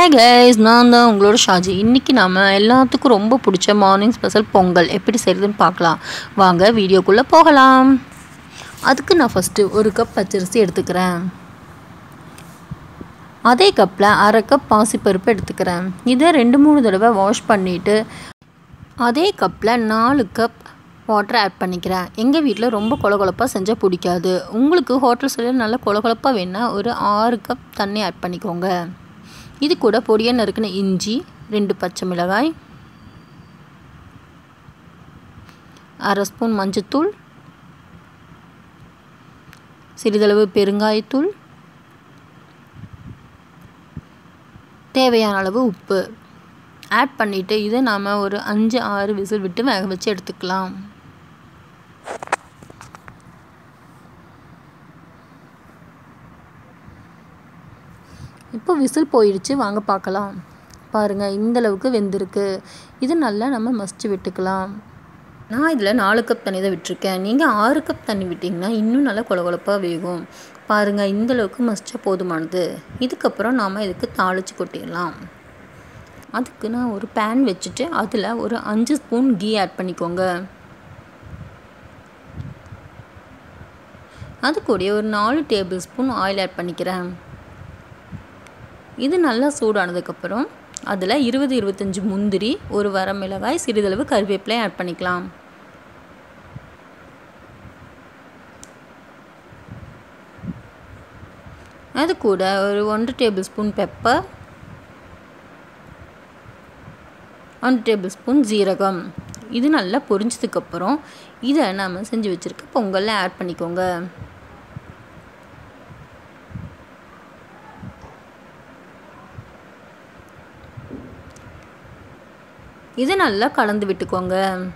hey guys நான் தான் உங்களோட ஷாஜி இன்றைக்கி நாம எல்லாத்துக்கும் ரொம்ப பிடிச்ச மார்னிங் ஸ்பெஷல் பொங்கல் எப்படி செய்கிறதுன்னு பார்க்கலாம் வாங்க வீடியோக்குள்ளே போகலாம் அதுக்கு நான் ஃபஸ்ட்டு ஒரு கப் பச்சரிசி எடுத்துக்கிறேன் அதே கப்பில் அரை கப் பாசிப்பருப்பு எடுத்துக்கிறேன் இதை ரெண்டு மூணு தடவை வாஷ் பண்ணிவிட்டு அதே கப்பில் நாலு கப் வாட்டர் ஆட் பண்ணிக்கிறேன் எங்கள் வீட்டில் ரொம்ப கொலகொலப்பாக செஞ்சால் பிடிக்காது உங்களுக்கு ஹோட்டல் சைடில் நல்லா கொலகொலப்பாக வேணால் ஒரு ஆறு கப் தண்ணி ஆட் பண்ணிக்கோங்க இது கூட பொடியாக நறுக்கின இஞ்சி ரெண்டு பச்சை மிளகாய் அரை ஸ்பூன் மஞ்சத்தூள் சிறிதளவு பெருங்காயத்தூள் தேவையான அளவு உப்பு ஆட் பண்ணிவிட்டு இதை நாம் ஒரு அஞ்சு ஆறு விசில் விட்டு வேக வச்சு எடுத்துக்கலாம் இப்போ விசில் போயிடுச்சு வாங்க பார்க்கலாம் பாருங்கள் இந்த அளவுக்கு வெந்திருக்கு இது நல்லா நம்ம மசிச்சு விட்டுக்கலாம் நான் இதில் நாலு கப் தண்ணி தான் விட்டுருக்கேன் நீங்கள் ஆறு கப் தண்ணி விட்டிங்கன்னா இன்னும் நல்லா கொலகொலப்பாக வேகும் பாருங்கள் இந்த அளவுக்கு மசிச்சா போதுமானது இதுக்கப்புறம் நாம் இதுக்கு தாளித்து கொட்டிடலாம் அதுக்கு நான் ஒரு பேன் வச்சுட்டு அதில் ஒரு அஞ்சு ஸ்பூன் கீ ஆட் பண்ணிக்கோங்க அது கூட ஒரு நாலு டேபிள் ஸ்பூன் ஆயில் ஆட் பண்ணிக்கிறேன் இது நல்லா சூடானதுக்கப்புறம் அதில் இருபது இருபத்தஞ்சி முந்திரி ஒரு வர மிளகாய் சிறிதளவு கருவேப்பிலை ஆட் பண்ணிக்கலாம் அது கூட ஒரு ஒன்றரை tablespoon pepper one tablespoon ஜீரகம் இது நல்லா பொரிஞ்சதுக்கப்புறம் இதை நம்ம செஞ்சு வச்சுருக்க பொங்கலில் ஆட் பண்ணிக்கோங்க இதை நல்லா கலந்து விட்டுக்கோங்க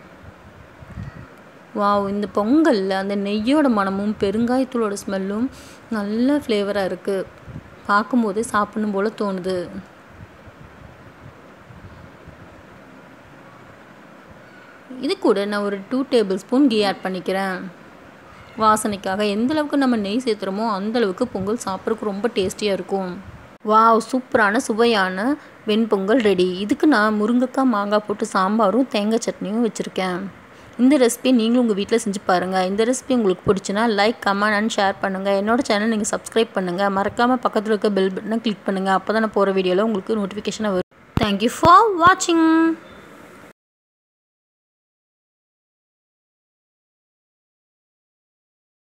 வாவ் இந்த பொங்கலில் அந்த நெய்யோட மனமும் பெருங்காயத்தூளோட ஸ்மெல்லும் நல்ல ஃப்ளேவராக இருக்குது பார்க்கும்போதே சாப்பிடணும் போல் தோணுது இது கூட நான் ஒரு டூ டேபிள் ஸ்பூன் கீ ஆட் பண்ணிக்கிறேன் வாசனைக்காக எந்த அளவுக்கு நம்ம நெய் சேர்த்துறோமோ அந்தளவுக்கு பொங்கல் சாப்பிட்றதுக்கு ரொம்ப டேஸ்டியாக இருக்கும் வாவ் சூப்பரான சுவையான வெண்பொங்கல் ரெடி இதுக்கு நான் முருங்கைக்காய் மாங்காய் போட்டு சாம்பாரும் தேங்காய் சட்னியும் வச்சுருக்கேன் இந்த ரெசிபி நீங்களும் உங்கள் வீட்டில் செஞ்சு பாருங்கள் இந்த ரெசிபி உங்களுக்கு பிடிச்சினா லைக் கமெண்ட் அண்ட் ஷேர் பண்ணுங்கள் என்னோடய சேனல் நீங்கள் சப்ஸ்கிரைப் பண்ணுங்கள் மறக்காமல் பக்கத்தில் இருக்க பெல் பட்டனை கிளிக் பண்ணுங்கள் அப்போ தான் நான் போகிற வீடியோவில் உங்களுக்கு நோட்டிஃபிகேஷனாக வரும் தேங்க்யூ ஃபார் வாட்சிங்